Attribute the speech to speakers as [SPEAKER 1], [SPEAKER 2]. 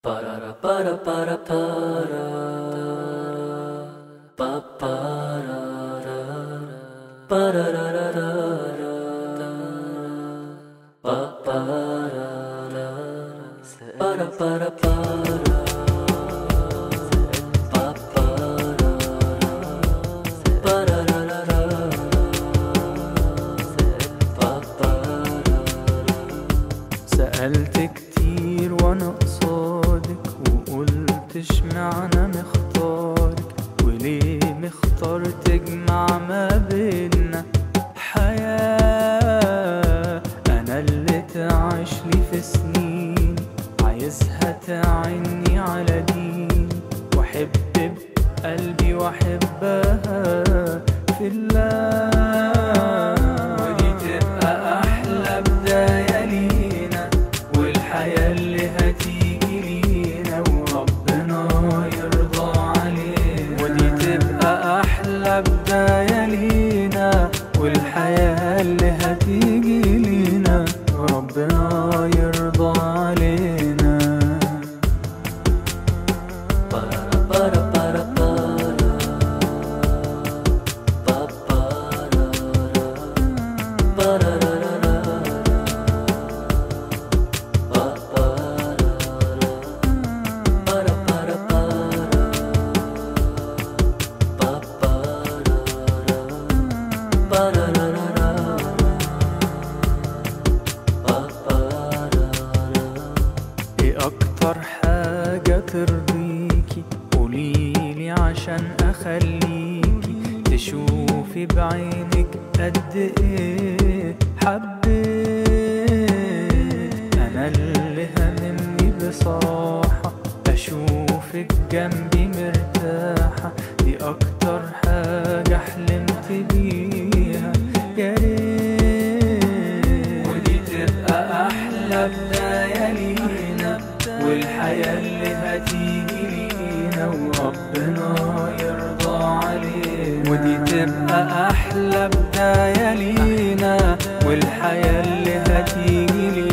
[SPEAKER 1] Para para para para pa para para pa para para para para pa para
[SPEAKER 2] سألت كتير وانا قصادك وقلت اشمعنى مختارك وليه مختار تجمع ما بينا حياة أنا اللي تعيش لي في سنين عايزها تعني على دين وأحب بقلبي وأحبها في الله ودي تبقى أحلى بداية لينا والحياة اللي هتيجي لينا وربنا يرضى علينا ودي تبقى أحلى بداية لينا والحياة اللي هتيجي لينا وربنا يرضى علينا
[SPEAKER 1] para para para para pa para para pa para para para pa para
[SPEAKER 2] ايه اكتر حاجة ترضيكي قوليلي عشان اخليكي تشوفي بعينك قد ايه حبيت انا اللي هممني بصراحة اشوفك جنبي مرتاحة دي اكتر حاجة حلمت بيها يا ريت ودي تبقى احلى بداية لينا والحياة اللي هتيجي لينا وربنا يرضى علينا ودي تبقى احلى بداية لينا والحياة اللي هتيجي لينا